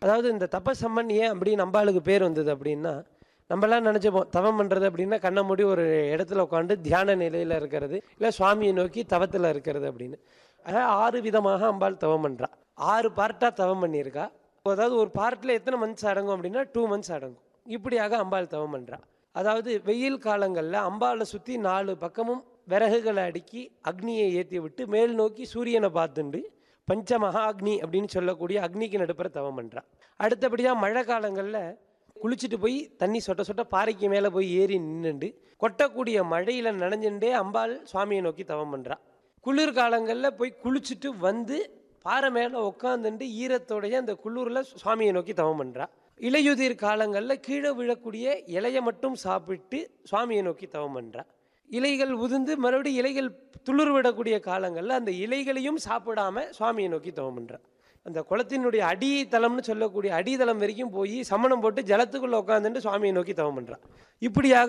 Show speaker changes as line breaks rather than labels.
அதாவது இந்த தபசம்மன் ஏன் அப்படி நம்பாளுக்கு பேர் வந்தது அப்படின்னா நம்மலாம் நினச்சிப்போம் தவம் பண்ணுறது அப்படின்னா கண்ணை மூடி ஒரு இடத்துல உட்காந்து தியான நிலையில் இருக்கிறது இல்லை சுவாமியை நோக்கி தவத்தில் இருக்கிறது அப்படின்னு அதாவது ஆறு விதமாக அம்பாள் தவம் பண்ணுறா ஆறு பார்ட்டாக தவம் பண்ணியிருக்கா அதாவது ஒரு பார்ட்டில் எத்தனை மந்த்ஸ் அடங்கும் அப்படின்னா டூ மந்த்ஸ் அடங்கும் இப்படியாக அம்பாள் தவம் பண்ணுறா அதாவது வெயில் காலங்களில் அம்பாளை சுற்றி நாலு பக்கமும் விறகுகளை அடுக்கி அக்னியை ஏற்றி விட்டு மேல் நோக்கி சூரியனை பார்த்துண்டு பஞ்ச மகா அக்னி அப்படின்னு சொல்லக்கூடிய அக்னிக்கு நடுப்புற தவம் பண்ணுறா அடுத்தபடியாக மழை காலங்களில் குளிச்சுட்டு போய் தண்ணி சொட்ட சொட்ட பாறைக்கு மேலே போய் ஏறி நின்றுண்டு கொட்டக்கூடிய மழையில் நனைஞ்சுட்டே அம்பாள் சுவாமியை நோக்கி தவம் பண்ணுறா குளிர் காலங்களில் போய் குளிச்சுட்டு வந்து பாறை மேலே உட்காந்துட்டு ஈரத்தோடைய அந்த குளிரில் சுவாமியை நோக்கி தவம் பண்ணுறா இலையுதிர் காலங்களில் கீழே விழக்கூடிய இலையை மட்டும் சாப்பிட்டு சுவாமியை நோக்கி தவம் பண்ணுறா இலைகள் உதிர்ந்து மறுபடியும் இலைகள் துளிர் விடக்கூடிய காலங்களில் அந்த இலைகளையும் சாப்பிடாம சுவாமியை நோக்கி தவம் பண்ணுறா அந்த குளத்தினுடைய அடித்தளம்னு சொல்லக்கூடிய அடித்தளம் வரைக்கும் போய் சமணம் போட்டு ஜலத்துக்குள்ளே உட்காந்துட்டு சுவாமியை நோக்கி தவம் பண்ணுறா இப்படியாக